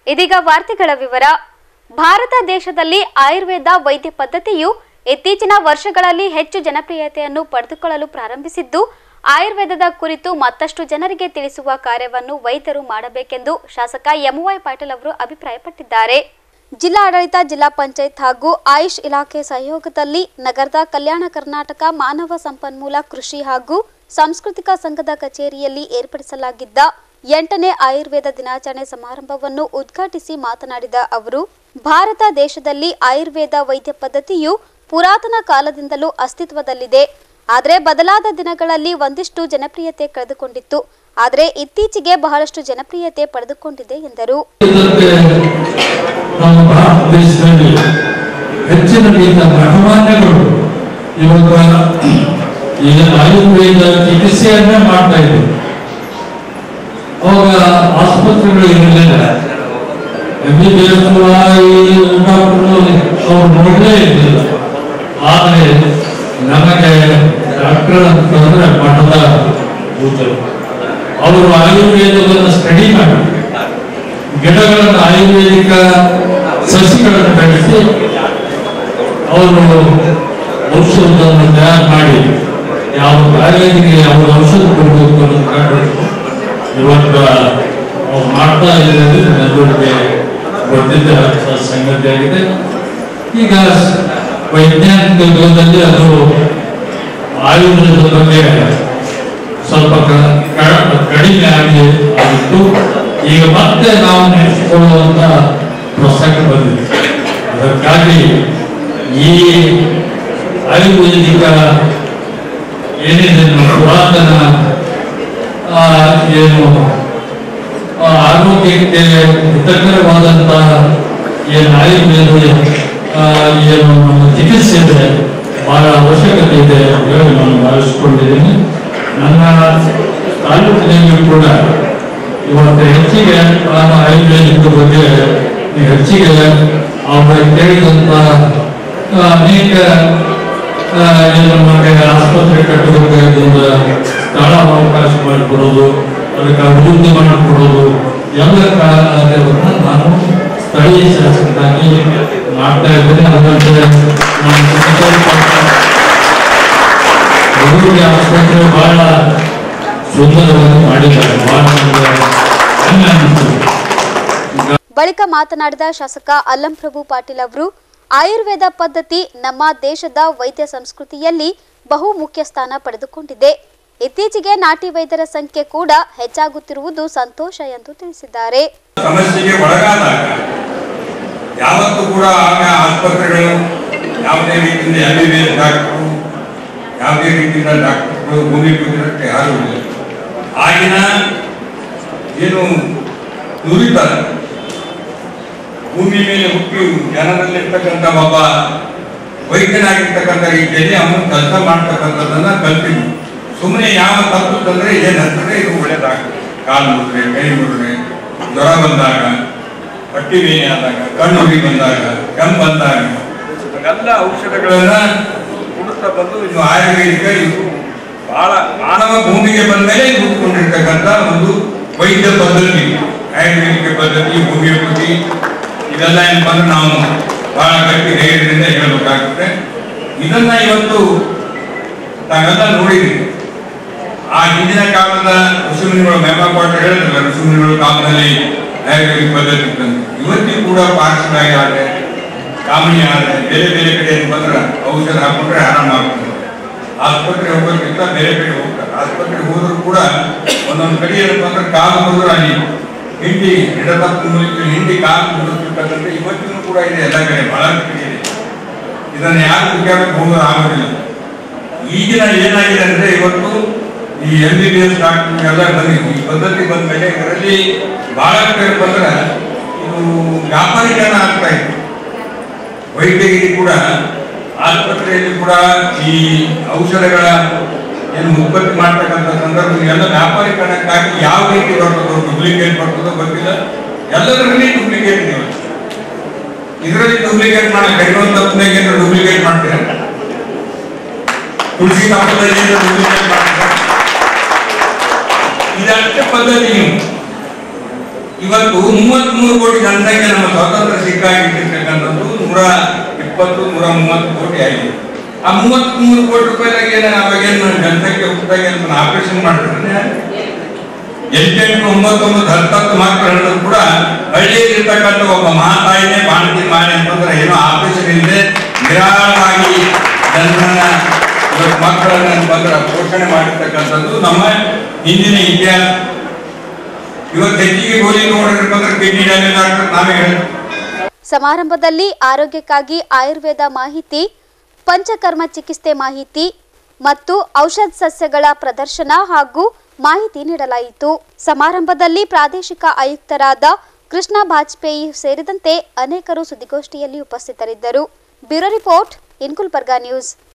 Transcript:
ಇದೀಗ ವಾರ್ತೆಗಳ ವಿವರ ಭಾರತ ದೇಶದಲ್ಲಿ ಆಯುರ್ವೇದ ವೈದ್ಯ ಪದ್ಧತಿಯು ಇತ್ತೀಚಿನ ವರ್ಷಗಳಲ್ಲಿ ಹೆಚ್ಚು ಜನಪ್ರಿಯತೆಯನ್ನು ಪಡೆದುಕೊಳ್ಳಲು ಪ್ರಾರಂಭಿಸಿದ್ದು ಆಯುರ್ವೇದದ ಕುರಿತು ಮತ್ತಷ್ಟು ಜನರಿಗೆ ತಿಳಿಸುವ ಕಾರ್ಯವನ್ನು ವೈದ್ಯರು ಮಾಡಬೇಕೆಂದು ಶಾಸಕ ಎಂವೈ ಪಾಟೀಲ್ ಅವರು ಅಭಿಪ್ರಾಯಪಟ್ಟಿದ್ದಾರೆ ಜಿಲ್ಲಾ ಆಡಳಿತ ಜಿಲ್ಲಾ ಪಂಚಾಯತ್ ಹಾಗೂ ಆಯುಷ್ ಇಲಾಖೆ ಸಹಯೋಗದಲ್ಲಿ ನಗರದ ಕಲ್ಯಾಣ ಕರ್ನಾಟಕ ಮಾನವ ಸಂಪನ್ಮೂಲ ಕೃಷಿ ಹಾಗೂ ಸಾಂಸ್ಕೃತಿಕ ಸಂಘದ ಕಚೇರಿಯಲ್ಲಿ ಏರ್ಪಡಿಸಲಾಗಿದ್ದ ಎಂಟನೇ ಆಯುರ್ವೇದ ದಿನಾಚರಣೆ ಸಮಾರಂಭವನ್ನು ಉದ್ಘಾಟಿಸಿ ಮಾತನಾಡಿದ ಅವರು ಭಾರತ ದೇಶದಲ್ಲಿ ಆಯುರ್ವೇದ ವೈದ್ಯ ಪದ್ಧತಿಯು ಪುರಾತನ ಕಾಲದಿಂದಲೂ ಅಸ್ತಿತ್ವದಲ್ಲಿದೆ ಆದರೆ ಬದಲಾದ ದಿನಗಳಲ್ಲಿ ಒಂದಿಷ್ಟು ಜನಪ್ರಿಯತೆ ಕಳೆದುಕೊಂಡಿತ್ತು ಆದರೆ ಇತ್ತೀಚೆಗೆ ಬಹಳಷ್ಟು ಜನಪ್ರಿಯತೆ ಪಡೆದುಕೊಂಡಿದೆ ಎಂದರು ಇದಕ್ಕೆ ನಮ್ಮ ಭಾರತ ದೇಶದಲ್ಲಿ ಹೆಚ್ಚಿನ ರೀತಿಯ ಮಠಮಾನ್ಯಗಳು ಇವಾಗ ಈ ಆಯುರ್ವೇದ ಚಿಕಿತ್ಸೆಯನ್ನೇ ಮಾಡ್ತಾ ಇದ್ರು ಅವಾಗ ಆಸ್ಪತ್ರೆಗಳು ಇರಲಿಲ್ಲ M B B S doctor ಅವ್ರು ನೋಡಲೇ ಇರಲಿಲ್ಲ ಆದರೆ ನಮಗೆ ಡಾಕ್ಟರ್ ಅಂತಂದ್ರೆ ಮಠದ ಕೂತರು ಅವರು ಆಯುರ್ವೇದವನ್ನು ಸ್ಟಡಿ ಮಾಡಿ ಗಿಡಗಳನ್ನು ಆಯುರ್ವೇದಿಕ ಸಸಿಗಳನ್ನು ಬೆಳೆಸಿ ಅವರು ಔಷಧವನ್ನು ತಯಾರು ಮಾಡಿ ಯಾವ ಕಾಯಿಲೆಗೆ ಯಾವ ಔಷಧ ಕೊಡಬೇಕು ಅನ್ನೋದು ಕಂಡು ಇವತ್ತು ಅವ್ರು ಮಾಡ್ತಾ ಇರೋದು ನನ್ನೊಳಗೆ ಗೊತ್ತಿದ್ದ ಸಂಗತಿಯಾಗಿದೆ ಈಗ ವೈಜ್ಞಾನಿಕ ಯುಗದಲ್ಲಿ ಅದು ಆಯುರ್ವೇದದ ಬಗ್ಗೆ ಸ್ವಲ್ಪ ಕ- ಕ- ಕಡಿಮೆ ಆಗಿ ಆಗಿತ್ತು ಈಗ ಮತ್ತೆ ನಾವು ನೆನೆಸಿಕೊಳ್ಳುವಂತ ಪ್ರಸಂಗ ಬಂದಿದೆ ಅದಕ್ಕಾಗಿ ಈ ಆಯುರ್ವೇದಿಕ ಏನಿದೆ ನಮ್ಮ ಪುರಾತನ ಆ, ಏನು ಆ, ಆರೋಗ್ಯಕ್ಕೆ ಹಿತಕರವಾದಂತಹ ಏನು ಆಯುರ್ವೇದ ಆ, ಏನು ನಮ್ಮ ಚಿಕಿತ್ಸೆ ಇದೆ ಬಹಳ ಅವಶ್ಯಕತೆ ಇದೆ ಅಂತ ಹೇಳಿ ನಾನು ಭಾವಿಸ್ಕೊಂಡಿದ್ದೀನಿ ನನ್ನ ತಾಲೂಕಿನಲ್ಲಿ ಕೂಡ ಇವತ್ತು ಹೆಚ್ಚಿಗೆ ನಾನು ಆಯುರ್ವೇದಿಕ ಬಗ್ಗೆ ಹೆಚ್ಚಿಗೆ ಅವರ ಕೇಳಿದಂತ ಆ, ಅನೇಕ ಆ, ಏನು ನಮಗೆ ಆಸ್ಪತ್ರೆ ಕಟ್ಟಬೇಕಾದ್ರಿಂದ ಸ್ಥಳ ಅವಕಾಶ ಮಾಡಿಕೊಡೋದು ಅದಕ್ಕೆ ಅಭಿವೃದ್ಧಿ ಮಾಡಿಕೊಡೋದು ಎಲ್ಲ ಕಾರ್ಯವನ್ನ ನಾನು ಸ್ಥಳೀಯ ಶಾಸಕರಾಗಿ ಮಾಡ್ತಾ ಇದ್ದೇನೆ ಅದರಂತೆ ನಾನು ಅಭಿವೃದ್ಧಿ ಆಸ್ಪತ್ರೆ ಬಹಳ ಸುಂದರವಾಗಿ ಮಾಡಿದ್ದಾರೆ ಬಹಳ ನನಗೆ ಹೆಮ್ಮೆ ಅನಿಸ್ತು ಬಳಿಕ ಮಾತನಾಡಿದ ಶಾಸಕ ಅಲ್ಲಂಪ್ರಭು ಪಾಟೀಲ್ ಅವರು ಆಯುರ್ವೇದ ಪದ್ಧತಿ ನಮ್ಮ ದೇಶದ ವೈದ್ಯ ಸಂಸ್ಕೃತಿಯಲ್ಲಿ ಬಹು ಮುಖ್ಯ ಸ್ಥಾನ ಪಡೆದುಕೊಂಡಿದೆ ಇತ್ತೀಚೆಗೆ ನಾಟಿ ವೈದ್ಯರ ಸಂಖ್ಯೆ ಕೂಡ ಹೆಚ್ಚಾಗುತ್ತಿರುವುದು ಸಂತೋಷ ಎಂದು ತಿಳಿಸಿದ್ದಾರೆ ಸಮಸ್ಯೆಗೆ ಒಳಗಾದಾಗ ಯಾವತ್ತೂ ಕೂಡ ಆಗ ಆಸ್ಪತ್ರೆಗಳು ಯಾವುದೇ ರೀತಿಯಿಂದ M B B S doctor ಯಾವುದೇ ರೀತಿಯಿಂದ ಡಾಕ್ಟರ್ಗಳು ಭೂಮಿ ಪೂಜಕ್ಕೆ ಯಾರು ಇಲ್ಲ ಆಗಿನ ಏನು ನುರಿತಾರೆ ಭೂಮಿ ಮೇಲೆ ಹುಟ್ಟಿ ಜನರಲ್ಲಿರ್ತಕ್ಕಂಥ ಒಬ್ಬ ವೈದ್ಯನಾಗಿರ್ತಕ್ಕಂಥ ರೀತಿಯಲ್ಲಿ ಅವನು ಕೆಲಸ ಮಾಡ್ತಕ್ಕಂಥದ್ದನ್ನ ಕಲ್ತಿದ್ವಿ ಸುಮ್ಮನೆ ಯಾವ ತಪ್ಪು ತಂದ್ರೆ ಏನು ಅಂತಂದ್ರೆ ಇದು ಒಳ್ಳೇದಾಗ್ತದೆ ಕಾಲು ಮುದ್ರೆ ಕೈ ಮುದ್ರೆ ಜ್ವರ ಬಂದಾಗ ಹೊಟ್ಟಿ ಬೇನೆ ಆದಾಗ ಕಣ್ಣು ಉರಿ ಬಂದಾಗ ಕೆಮ್ಮು ಬಂದಾಗ ಹಾಗೆಲ್ಲ ಔಷಧಗಳನ್ನ ಕೊಡುತ್ತಾ ಬಂದು ಇದು ಆಯುರ್ವೇದಿಕ ಇದು ಬಹಳ ಮಾನವ ಭೂಮಿಗೆ ಬಂದ ಮೇಲೆ ಹುಟ್ಕೊಂಡಿರ್ತಕ್ಕಂಥ ಒಂದು ವೈದ್ಯ ಪದ್ಧತಿ ಆಯುರ್ವೇದಿಕ ಪದ್ಧತಿ ಹೋಮಿಯೋಪತಿ ಇದೆಲ್ಲ ಏನಪ್ಪ ಅಂದ್ರೆ ನಾವು ಬಹಳ ಗಟ್ಟಿ ಧೈರ್ಯದಿಂದ ಹೇಳಬೇಕಾಗುತ್ತೆ ಇದನ್ನ ಇವತ್ತು ನಾವೆಲ್ಲ ನೋಡಿದ್ವಿ ಆ ಹಿಂದಿನ ಕಾಲದ ಋಷಿಮುನಿಗಳು ಮೇಮಾಪಾಠ ಹೇಳಿದ್ರಲ್ಲ ಋಷಿಮುನಿಗಳು ಕಾಲದಲ್ಲಿ ಆಯುರ್ವೇದಿಕ ಪದ್ಧತಿ ಇತ್ತಂತೆ. ಇವತ್ತಿಗೂ ಕೂಡ ಪಾರ್ಶ್ವನಾಗಿ ಆದ್ರೆ ಕಾಮಣಿ ಆದ್ರೆ ಬೇರೆ ಬೇರೆ ಕಡೆ ಏನ್ ಬಂದ್ರೆ ಔಷಧ ಹಾಕೊಂಡ್ರೆ ಆರಾಮ ಆಗ್ತದೆ ಆಸ್ಪತ್ರೆ ಹೋಗೋಕ್ಕಿಂತ ಬೇರೆ ಕಡೆ ಹೋಗ್ತಾರೆ ಆಸ್ಪತ್ರೆಗೆ ಹೋದ್ರು ಕೂಡ ಒಂದೊಂದು ಕಡೆ ಏನಪ್ಪ ಅಂದ್ರೆ ಕಾಲು ಹೋದ್ರು ಅಲ್ಲಿ ಹಿಂಡಿ ಹಿಡತಪ್ಪ ಮೂಲಕ ಹಿಂಡಿ ಕಾಲು ಮುಗಿರ್ತಕ್ಕಂಥ ಇವತ್ತಿನೂ ಕೂಡ ಇದೆ ಎಲ್ಲ ಕಡೆ ಬಹಳ ಕಡೆ ಇದೆ ಇದನ್ನ ಯಾರು ಹುಡುಕಾಡಕ್ಕೆ ಹೋಗೋದು ಆಗೋದಿಲ್ಲ ಈಗಿನ ಏನಾಗಿದೆ ಅಂದ್ರೆ ಇವತ್ತು ಈ M B B S doctor ಎಲ್ಲ ಬಂದಿದೆ ಈ ಪದ್ಧತಿ ಬಂದ ಮೇಲೆ ಇದರಲ್ಲಿ ಬಹಳಷ್ಟು ಏನಪ್ಪ ಅಂದ್ರೆ ಇದು ವ್ಯಾಪಾರೀಕರಣ ಆಗ್ತಾ ಇದೆ ವೈದ್ಯಗಿರಿ ಕೂಡ ಆಸ್ಪತ್ರೆಯಲ್ಲಿ ಕೂಡ ಈ ಔಷಧಗಳ ಏನು ಉತ್ಪತ್ತಿ ಮಾಡ್ತಕ್ಕಂಥ ಸಂದರ್ಭ ಎಲ್ಲ ವ್ಯಾಪಾರೀಕರಣಕ್ಕಾಗಿ ಯಾವ ರೀತಿ ಬರ್ತದೋ ಡೂಪ್ಲಿಕೇಟ್ ಬರ್ತದೋ ಗೊತ್ತಿಲ್ಲ ಎಲ್ಲದರಲ್ಲಿ ಡೂಪ್ಲಿಕೇಟ್ ಇದೆ ಇದರಲ್ಲಿ ಡೂಪ್ಲಿಕೇಟ್ ಮಾಡಿ ಕಡಿಮೆ ತಪ್ಪನಾಗ ಏನಾದ್ರು ಡೂಪ್ಲಿಕೇಟ್ ಮಾಡ್ತೀರಾ ತುಳಸಿ ಕಾಪದಲ್ಲಿ ಏನಾದ್ರು ಡೂಪ್ಲಿಕೇಟ್ ಮಾಡ್ತೀರಾ ಇದಷ್ಟೇ ಪದ್ಧತಿ ನೀವು ಇವತ್ತು ಮೂವತ್ತ್ ಮೂರು ಕೋಟಿ ಜನಸಂಖ್ಯೆ ನಮ್ಮ ಸ್ವಾತಂತ್ರ್ಯ ಸಿಕ್ಕಾಗಿಟ್ಟಿರ್ತಕ್ಕಂಥದ್ದು ನೂರ ಇಪ್ಪತ್ತು ನೂರ ಮೂವತ್ತು ಕೋಟಿ ಆಗಿದೆ ಆ ಮೂವತ್ತ್ ಮೂರು ಕೋಟಿ ರೂಪಾಯಿದಾಗ ಏನ ಅವಾಗೇನು ಜನಸಂಖ್ಯೆ ಹುಟ್ಟಿದಾಗ ಏನು ಆಪರೇಷನ್ ಮಾಡಿದ್ರೆ ಎಂಟೆಂಟು ಒಂಬತ್ತೊಂಬತ್ತು ಹತ್ತತ್ತು ಮಕ್ಕಳು ಕೂಡ ಹಳ್ಳಿಯಲ್ಲಿ ಇರ್ತಕ್ಕಂಥ ಒಬ್ಬ ಮಹಾತಾಯಿನೇ ಬಾಣತಿ ಮಾಡಿ ಅಂತಂದ್ರೆ ಏನೋ ಆಪರೇಷನ್ ಇಲ್ಲದೆ ನಿರಾಳವಾಗಿ ಜನರನ್ನ ಇವತ್ತು ಮಕ್ಕಳನ್ನ ಬಂದ್ರೆ ಪೋಷಣೆ ಮಾಡಿರ್ತಕ್ಕಂಥದ್ದು ನಮ್ಮ ಹಿಂದಿನ ಇತಿಹಾಸ ಇವತ್ತು ಹೆಚ್ಚಿಗೆ ಗೋಲಿ ನೋಡಿರ್ಬೇಕಂದ್ರೆ ಕಿಡ್ನಿ ಡ್ಯಾಮೇಜ್ ಆಗ್ತದೆ ನಾವೇ ಹೇಳ್ತೀವಿ ಸಮಾರಂಭದಲ್ಲಿ ಆರೋಗ್ಯಕ್ಕಾಗಿ ಆಯುರ್ವೇದ ಮಾಹಿತಿ ಪಂಚಕರ್ಮ ಚಿಕಿತ್ಸೆ ಮಾಹಿತಿ ಮತ್ತು ಔಷಧ ಸಸ್ಯಗಳ ಪ್ರದರ್ಶನ ಹಾಗೂ ಮಾಹಿತಿ ನೀಡಲಾಯಿತು ಸಮಾರಂಭದಲ್ಲಿ ಪ್ರಾದೇಶಿಕ ಆಯುಕ್ತರಾದ ಕೃಷ್ಣ ಬಾಜ್ಪೇಯಿ ಸೇರಿದಂತೆ ಅನೇಕರು ಸುದ್ದಿಗೋಷ್ಠಿಯಲ್ಲಿ ಉಪಸ್ಥಿತರಿದ್ದರು ಬ್ಯೂರೋ ರಿಪೋರ್ಟ್ ಇನ್ಕುಲ್ಬರ್ಗಾ ನ್ಯೂಸ್